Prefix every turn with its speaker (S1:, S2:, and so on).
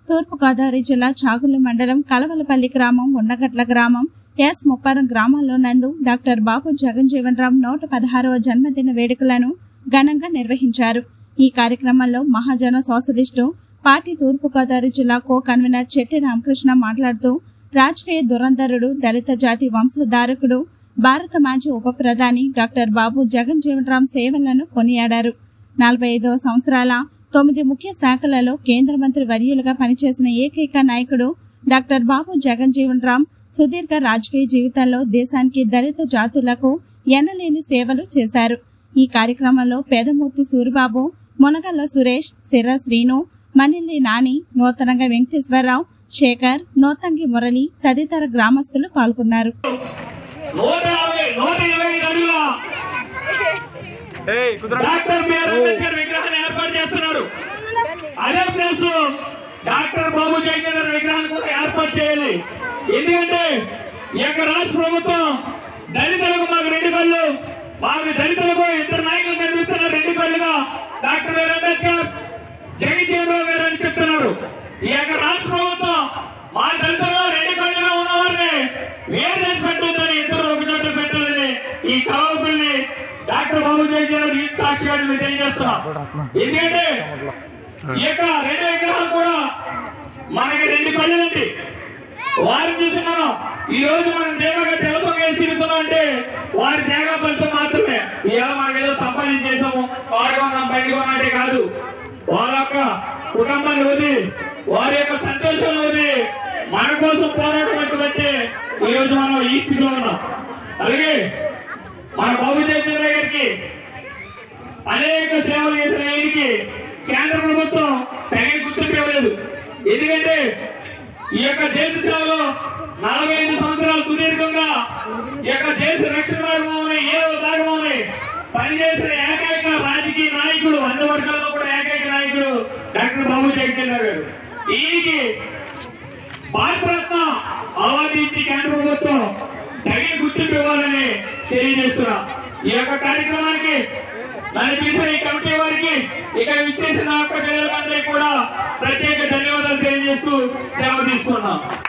S1: తూర్పుగోదావరి జిల్లా చాగుళ్ల మండలం కలవలపల్లి గ్రామం ఉండగట్ల గ్రామం ఎస్ ముప్పారం గ్రామాల్లో నందు డాక్టర్ బాబు జగన్జీవన్ రామ్ నూట పదహారవ జన్మదిన వేడుకలను ఘనంగా నిర్వహించారు ఈ కార్యక్రమంలో మహాజన సోషలిస్టు పార్టీ తూర్పుగోదావరి జిల్లా కో కన్వీనర్ చెట్టి రామకృష్ణ మాట్లాడుతూ రాజకీయ దురంధరుడు దళిత జాతి వంశధారకుడు భారత మాజీ ఉప ప్రధాని డాక్టర్ బాబు జగన్ జీవన్ రామ్ సేవలను కొనియాడారు నలభై ఐదవ సంవత్సరాల తొమ్మిది ముఖ్య శాఖలలో కేంద్ర మంత్రి వర్యులుగా పనిచేసిన ఏకైక నాయకుడు డాక్టర్ బాబు జగన్ జీవన్ రామ్ సుదీర్ఘ రాజకీయ జీవితంలో దేశానికి దళిత జాతులకు ఎనలేని సేవలు చేశారు ఈ కార్యక్రమంలో పేదమూర్తి సూరిబాబు మునగల్ల సురేష్ సిర్ర శ్రీను మనిల్లి నాని నూతనంగా వెంకటేశ్వరరావు శేఖర్ నూతంగి మురళి తదితర గ్రామస్తులు పాల్గొన్నారు
S2: నూట యాభై నూట ఇరవై ఐదు అడుగుల
S3: ఏయ్ కుదర
S2: డాక్టర్ బిఆర్ అంబేద్కర్ విగ్రహాన్ని ఏర్పాటు చేస్తున్నారు అదే ప్లేస్ డాక్టర్ బాబు జగన్ గారి విగ్రహాన్ని కూడా ఏర్పాటు చేయాలి ఎందుకంటే ఈ యొక్క రాష్ట్ర ప్రభుత్వం దళితులకు మాకు రెండు కళ్ళు మాకు దళితులకు ఇద్దరు నాయకులు కనిపిస్తున్నారు రెండు కళ్ళుగా డాక్టర్ బిఆర్ అంబేద్కర్ జగజ్జీవనరావు గారు అని చెప్తున్నారు ఈ యొక్క రాష్ట్ర ప్రభుత్వం మా దళితుల్లో రెండు కళ్ళుగా ఉన్నవారిని వేరు చేసి పెట్టొద్దని ఇద్దరు ఒక చోట పెట్టాలని ఈ కలవపల్లి డాక్టర్ బాబు జగజ్జీవన్ ఈ సాక్షిగా మేము తెలియజేస్తున్నాం ఎందుకంటే ఈ యొక్క రెండు విగ్రహాలు కూడా మనకి రెండు కళ్ళుంది వారిని చూసి మనం ఈ రోజు మనం దేవగా తెలుగు వేసి తిరుగుతున్నాం అంటే వారి త్యాగ ఫలితం మాత్రమే ఇవాళ మనం ఏదో సంపాదించేసాము కారు కొన్నాం బయట కొన్నట్టే కాదు వారి యొక్క కుటుంబాన్ని వదిలి వారి యొక్క సంతోషాన్ని వదిలి మన కోసం పోరాటం బట్టి ఈ రోజు మనం ఈ స్థితిలో ఉన్నాం అలాగే మన బాబు జయచంద్ర గారికి అనేక సేవలు చేసిన ఆయనకి కేంద్ర ప్రభుత్వం తగిన గుర్తింపు ఇవ్వలేదు ఎందుకంటే ఈ యొక్క దేశ సేవలో నలభై ఐదు సంవత్సరాలు సుదీర్ఘంగా ఈ యొక్క దేశ రక్షణ భాగమని ఏ భాగమని పనిచేసిన ఏకైక రాజకీయ నాయకుడు అన్ని వర్గాల్లో కూడా ఏకైక నాయకుడు డాక్టర్ బాబు జగన్ గారు ఈయనకి భారతరత్న అవార్డు ఇచ్చి కేంద్ర ప్రభుత్వం తగిన గుర్తింపు ఇవ్వాలని తెలియజేస్తున్నా ఈ యొక్క కార్యక్రమానికి నన్ను పిలిచిన ఈ కమిటీ వారికి ఇక విచ్చేసిన ఒక్క జిల్లాలందరికీ కూడా ప్రత్యేక ధన్యవాదాలు తెలియజేస్తూ సెలవు తీసుకున్నాం